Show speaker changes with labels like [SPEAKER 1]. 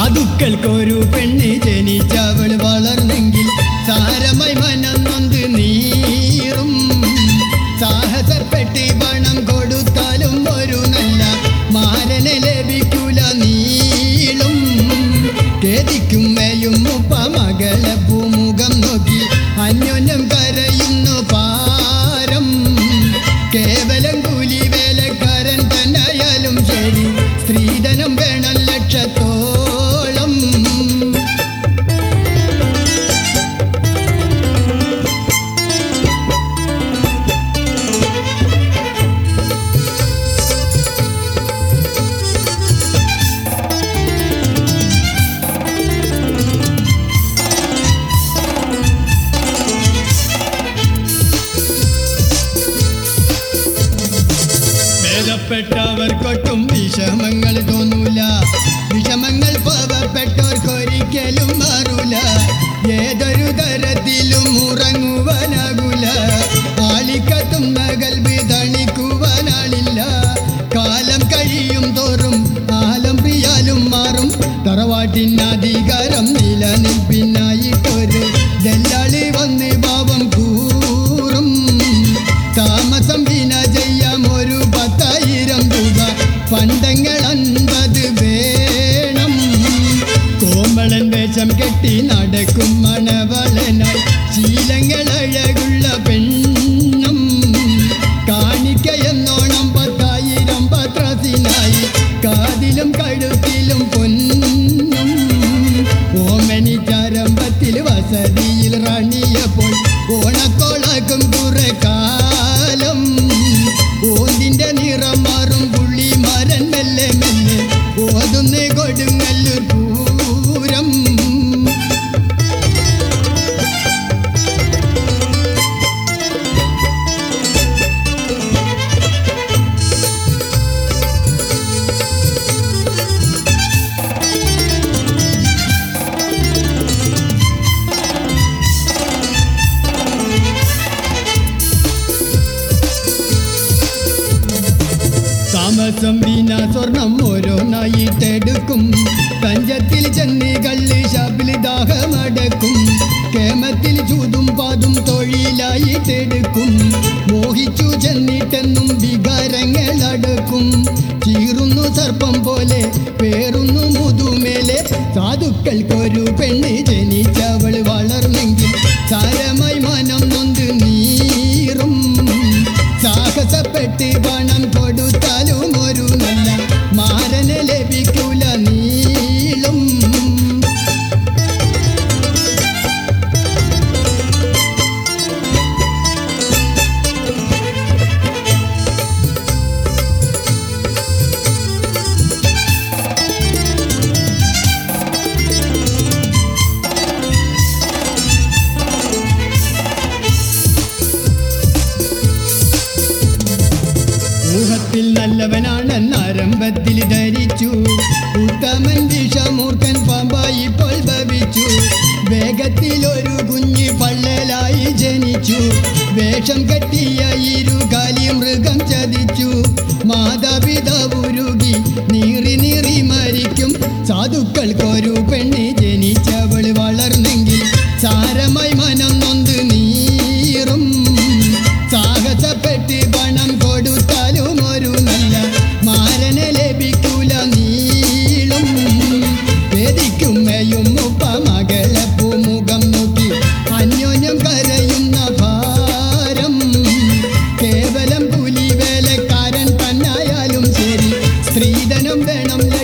[SPEAKER 1] സാധുക്കൾക്കൊരു പെണ്ണ് ജനിച്ചവൾ വളർന്നെങ്കിൽ സാരമായി മനം നൊന്ത് നീറും സാഹസപ്പെട്ട് പണം കൊടുത്താലും ഒരു നല്ല മാരനെ ലഭിക്കൂല നീളും കേതിക്കും മേയും മുപ്പ മകളെ പൂമുഖം നോക്കി അന്യോന്യം കരയുന്നു പാരം കേവലം കൂലി വേലക്കാരൻ തന്നെയായാലും ശരി സ്ത്രീധനം വേണം ലക്ഷത്തോളം ഭേദപ്പെട്ടവർക്കൊട്ടും വിഷമങ്ങൾ തോന്നൂല വിഷമങ്ങൾ പാവപ്പെട്ടവർക്കൊരിക്കലും മാറൂല ഏതൊരു തരത്തിലും ഉറങ്ങുവാനാകൂല ആളിക്കത്തും നകൽബി തണിക്കുവാനാളില്ല കാലം കഴിയും തോറും ആലം പ്രിയാലും മാറും തറവാട്ടിൻ അധികാരം നിലനിൽപ്പിനായിട്ടൊരു ദല്ലാളി വന്ന് പാവം കൂറും താമസം വിന ചെയ്യാം ഒരു പത്തായിരം രൂപ പണ്ടങ്ങൾ അൻപത് വേണം കോമളൻ വേഷം കെട്ടി നടക്കും മണവളനായി ശീലങ്ങൾ അഴകുള്ള പെണ്ണും കാണിക്ക എന്നോണം പത്തായിരം പത്രത്തിനായി കാതിലും കഴുത്തിലും പൊന്നും ഓമനിച്ചാരംഭത്തിൽ വസതിയിൽ റണിയപ്പോൾ ഓണക്കോളാക്കും കുറെ കാലം ഓന്തിന്റെ നിറം മാറും പുള്ളി മരൻ മെല്ലെ മെല്ലെ ഓതുന്ന കൊടുങ്ങല്ലൂർ പൂരം താമസം വീണ സ്വർണം ഓരോന്നായിട്ടെടുക്കും തഞ്ചത്തിൽ ചെന്ന് കള്ളി ഷാപ്പിൽ ദാഹമടക്കും കേമത്തിൽ ചൂതും പാതും തൊഴിലായിട്ടെടുക്കും മോഹിച്ചു ചെന്നിട്ടെന്നും വികാരങ്ങൾ അടക്കും ചീറുന്നു സർപ്പം പോലെ പേറുന്നു മുതുമേലെ സാധുക്കൾക്കൊരു പെണ്ണ് ജനിച്ചവൾ വളർന്നെങ്കിൽ സാരമായി മനം നൊന്ത് നീറും സാഹസപ്പെട്ട് പണം കൊടുത്താലും ഒരു നല്ല മാരനെ ലഭിക്കൂല നീളും ഊഹത്തിൽ നല്ലവനാണെന്ന് ആരംഭത്തിൽ ധരിച്ചു ഉത്തമൻ വിഷമൂർഖൻ പാമ്പായി ഇപ്പോൾ ഭവിച്ചു വേഗത്തിൽ ഒരു കുഞ്ഞ് പള്ളലായി ജനിച്ചു വേഷം കെട്ടിയ ഇരുകാലി മൃഗം ചതിച്ചു മാതാപിതാവുരുകി നീറി നീറി മരിക്കും സാധുക്കൾക്കൊരു പെണ്ണ് ജനിച്ചവൾ വളർന്നെങ്കിൽ സാരമായി മനം നൊന്ത് നീറും സാഹസപ്പെട്ട് പണം കൊടുത്താലും ഒരു നല്ല മാരനെ ലഭിക്കൂല നീളും വേദിക്കും മേയും മുപ്പ മകളെ പൂമുഖം നോക്കി അന്യോന്യം കരയുന്ന ഭാരം കേവലം പുലി വേലക്കാരൻ തന്നായാലും ശരി സ്ത്രീധനം വേണം